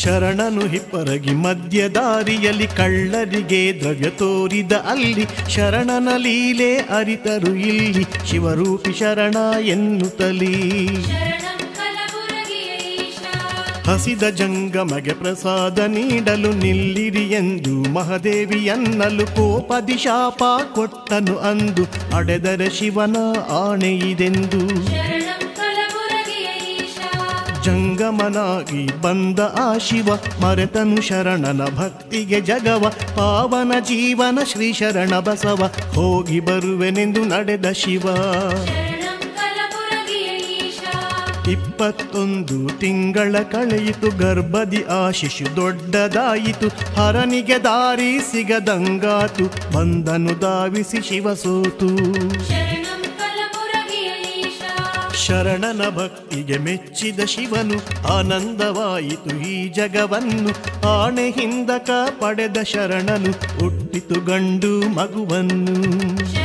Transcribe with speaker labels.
Speaker 1: ಶರಣನು ಹಿಪ್ಪರಗಿ ಮಧ್ಯ ದಾರಿಯಲ್ಲಿ ಕಳ್ಳರಿಗೆ ದ್ರವ್ಯ ತೋರಿದ ಅಲ್ಲಿ ಶರಣನ ಲೀಲೆ ಅರಿತರು ಇಲ್ಲಿ ಶಿವರೂಪಿ ಶರಣ ಎನ್ನುತ್ತಲೀ
Speaker 2: ಶರಣಂ ಕಲಬುರಗಿಯ ಈಶಾ
Speaker 1: ಹಸಿದ ಜಂಗಮಗೆ ಪ್ರಸಾದ ನೀಡಲು ನಿಲ್ಲಿರಿ ಎಂದು ಮಹದೇವಿ ಅನ್ನಲು ಕೋಪದಿ ಶಾಪ ಕೊಟ್ಟನು ಅಂದು ಅಡೆದರೆ ಶಿವನ ಆಣೆಯಿದೆಂದು
Speaker 2: ಶರಣಂ ಕಲಬುರಗಿಯ ಈಶಾ
Speaker 1: ಜಂಗಮನಾಗಿ ಬಂದ ಆ ಶಿವ ಮರೆತನು ಶರಣನ ಭಕ್ತಿಗೆ ಜಗವ ಪಾವನ ಜೀವನ ಶ್ರೀ ಶರಣ ಬಸವ ಹೋಗಿ ಬರುವೆನೆಂದು ನಡೆದ ಶಿವ
Speaker 2: ಶರಣಂ ಕಲಬುರಗಿಯ ಈಶಾ
Speaker 1: ಇಪ್ಪತ್ತೊಂದು ತಿಂಗಳ ಕಳೆಯಿತು ಗರ್ಭದಿ ಆ ಶಿಶು ದೊಡ್ಡದಾಯಿತು ಹರನಿಗೆ ದಾರಿ ಸಿಗದಂಗಾತು ಬಂದನು ಧಾವಿಸಿ ಶಿವ ಸೋತು
Speaker 2: ಶರಣಂ ಕಲಬುರಗಿಯ ಈಶಾ
Speaker 1: ಶರಣನ ಭಕ್ತಿಗೆ ಮೆಚ್ಚಿದ ಶಿವನು ಆನಂದವಾಯಿತು ಈ ಜಗವನ್ನು ಆಣೆ ಹಿಂದಕ ಪಡೆದ ಶರಣನು ಹುಟ್ಟಿತು ಗಂಡು ಮಗುವನ್ನು
Speaker 2: ಶರಣಂ